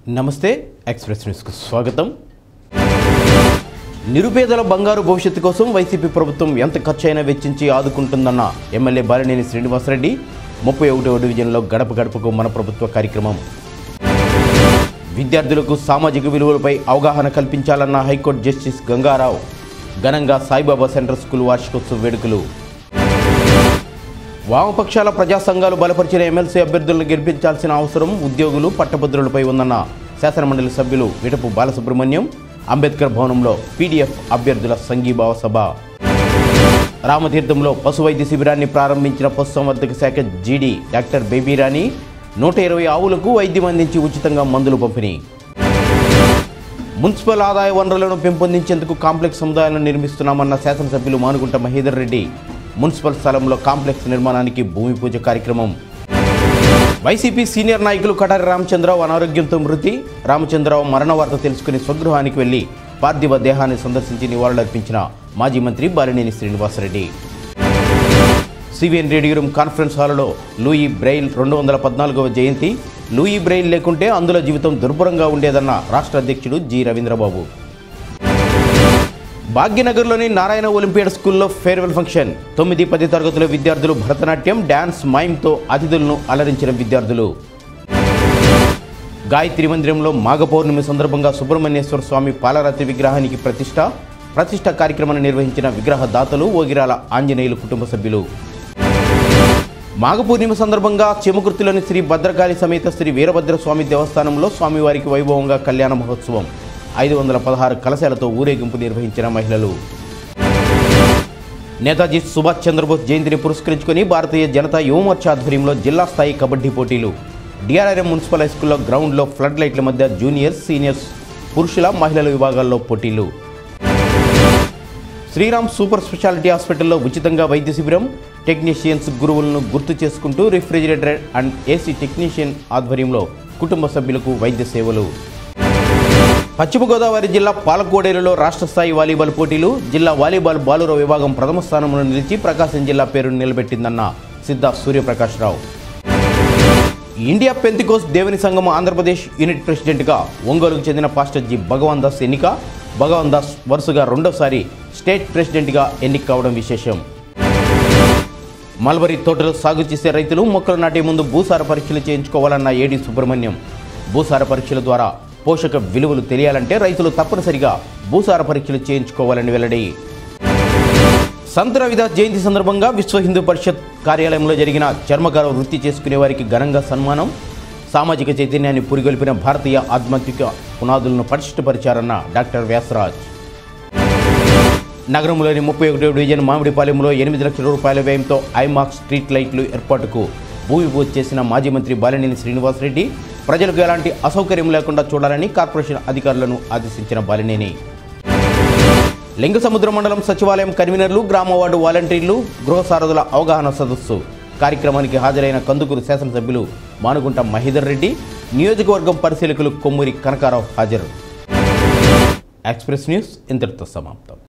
నమస్తే ఎక్స్ప్రెస్ న్యూస్కు స్వాగతం నిరుపేదల బంగారు భవిష్యత్తు కోసం వైసీపీ ప్రభుత్వం ఎంత ఖర్చైనా వెచ్చించి ఆదుకుంటుందన్న ఎమ్మెల్యే బాలినేని శ్రీనివాసరెడ్డి ముప్పై ఒకటవ డివిజన్లో గడప గడపకు మన ప్రభుత్వ కార్యక్రమం విద్యార్థులకు సామాజిక విలువలపై అవగాహన కల్పించాలన్న హైకోర్టు జస్టిస్ గంగారావు ఘనంగా సాయిబాబా సెంట్రల్ స్కూల్ వార్షికోత్సవ వేడుకలు వామపక్షాల ప్రజా సంఘాలు బలపరిచిన ఎమ్మెల్సీ అభ్యర్థులను గెలిపించాల్సిన అవసరం ఉద్యోగులు పట్టభద్రులపై ఉందన్న శాసనమండలి సభ్యులు విటపు బాలసుబ్రహ్మణ్యం అంబేద్కర్ భవనంలో పీడీఎఫ్ అభ్యర్థుల సంఘీభావ సభ రామతీర్థంలో పశు వైద్య శిబిరాన్ని ప్రారంభించిన పశుసంవర్ధక శాఖ జీడీ డాక్టర్ బేబీరాణి నూట ఇరవై ఆవులకు వైద్యం అందించి ఉచితంగా మందులు పంపిణీ మున్సిపల్ ఆదాయ వనరులను పెంపొందించేందుకు కాంప్లెక్స్ సముదాయాలను నిర్మిస్తున్నామన్న శాసనసభ్యులు మానుగుంట మహేదర్ రెడ్డి మున్సిపల్ స్థలంలో కాంప్లెక్స్ నిర్మాణానికి భూమి పూజ కార్యక్రమం వైసీపీ సీనియర్ నాయకులు కటారి రామచంద్రరావు అనారోగ్యంతో మృతి రామచంద్రరావు మరణ వార్త తెలుసుకుని స్వగృహానికి వెళ్లి పార్థివ దేహాన్ని సందర్శించి నివాళులర్పించిన మాజీ మంత్రి Balineni Srinivasa Reddy CVN radio room conference హాల్లో లూయి బ్రెయిల్ రెండు వందల పద్నాలుగవ జయంతి లూయి బ్రెయిల్ లేకుంటే అందుల జీవితం దుర్భరంగా ఉండేదన్న రాష్ట్ర అధ్యక్షుడు జి రవీంద్రబాబు భాగ్యనగర్లోని నారాయణ ఒలింపియాడ్ స్కూల్లో ఫేర్వెల్ ఫంక్షన్ తొమ్మిది పది తరగతుల విద్యార్థులు భరతనాట్యం డ్యాన్స్ మైమ్తో అతిథులను అలరించిన విద్యార్థులు గాయత్రి మందిరంలో మాఘ పౌర్ణమి సందర్భంగా సుబ్రహ్మణ్యేశ్వర స్వామి పాలరాత్రి విగ్రహానికి ప్రతిష్ట ప్రతిష్ట కార్యక్రమాన్ని నిర్వహించిన విగ్రహ దాతలు ఓగిరాల ఆంజనేయులు కుటుంబ సభ్యులు మాఘ పూర్ణిమ సందర్భంగా చెముకుర్తిలోని శ్రీ భద్రకాళి సమేత శ్రీ వీరభద్ర స్వామి దేవస్థానంలో స్వామివారికి వైభవంగా కళ్యాణ మహోత్సవం ఐదు వందల పదహారు కలశాలతో ఊరేగింపు నిర్వహించిన మహిళలు నేతాజీ సుభాష్ చంద్రబోస్ జయంతిని పురస్కరించుకొని భారతీయ జనతా యువమోర్చా ఆధ్వర్యంలో జిల్లా స్థాయి కబడ్డీ పోటీలు డిఆర్ఆర్ఎం మున్సిపల్ హై స్కూల్లో గ్రౌండ్లో ఫ్లడ్ లైట్ల మధ్య జూనియర్స్ సీనియర్స్ పురుషుల మహిళల విభాగాల్లో పోటీలు శ్రీరామ్ సూపర్ స్పెషాలిటీ హాస్పిటల్లో ఉచితంగా వైద్య శిబిరం టెక్నీషియన్స్ గురువులను గుర్తు చేసుకుంటూ రిఫ్రిజిరేటర్ అండ్ ఏసీ టెక్నీషియన్ ఆధ్వర్యంలో కుటుంబ సభ్యులకు వైద్య సేవలు పశ్చిమ గోదావరి జిల్లా పాలకోడేరులో రాష్ట్ర స్థాయి వాలీబాల్ పోటీలు జిల్లా వాలీబాల్ బాలుర విభాగం ప్రథమ స్థానంలో నిలిచి ప్రకాశం జిల్లా పేరును నిలబెట్టిందన్న సిద్ధ సూర్యప్రకాశ్రావు ఇండియా పెంతికోస్ దేవుని సంఘం ఆంధ్రప్రదేశ్ యూనిట్ ప్రెసిడెంట్గా ఒంగోలుకు చెందిన పాస్టర్ జి భగవాన్ దాస్ ఎన్నిక భగవాన్ దాస్ వరుసగా రెండోసారి స్టేట్ ప్రెసిడెంట్గా ఎన్నిక కావడం విశేషం మల్బరీ తోటలు సాగు చేసే రైతులు మొక్కలు నాటే ముందు భూసార పరీక్షలు చేయించుకోవాలన్న ఏడి సుబ్రహ్మణ్యం భూసార పరీక్షల ద్వారా పోషక విలువలు తెలియాలంటే రైతులు తప్పనిసరిగా భూసార పరీక్షలు చేయించుకోవాలని వెల్లడి సంత రవిదాస్ జయంతి సందర్భంగా విశ్వ హిందూ పరిషత్ కార్యాలయంలో జరిగిన చర్మకార వృత్తి చేసుకునే వారికి ఘనంగా సన్మానం సామాజిక చైతన్యాన్ని పురిగొల్పిన భారతీయ ఆధ్యాత్మిక పునాదులను పటిష్టపరిచారన్న డాక్టర్ వ్యాసరాజ్ నగరంలోని ముప్పై ఒకటో డివిజన్ మామిడిపాలెంలో ఎనిమిది లక్షల రూపాయల వ్యయంతో ఐమాక్స్ స్ట్రీట్ లైట్లు ఏర్పాటుకు భూమి పూజ చేసిన మాజీ మంత్రి బాలినేని శ్రీనివాసరెడ్డి ప్రజలకు ఎలాంటి అసౌకర్యం లేకుండా చూడాలని కార్పొరేషన్ అధికారులను ఆదేశించిన బాలినేని లింగసముద్ర మండలం సచివాలయం కన్వీనర్లు గ్రామ వార్డు వాలంటీర్లు గృహ సారథుల అవగాహన సదస్సు కార్యక్రమానికి హాజరైన కందుకూరు శాసనసభ్యులు మానుగుంట మహేదర్ రెడ్డి నియోజకవర్గం పరిశీలకులు కొమ్మూరి కనకారావు హాజరు ఎక్స్ప్రెస్ న్యూస్ ఇంతటితో సమాప్తం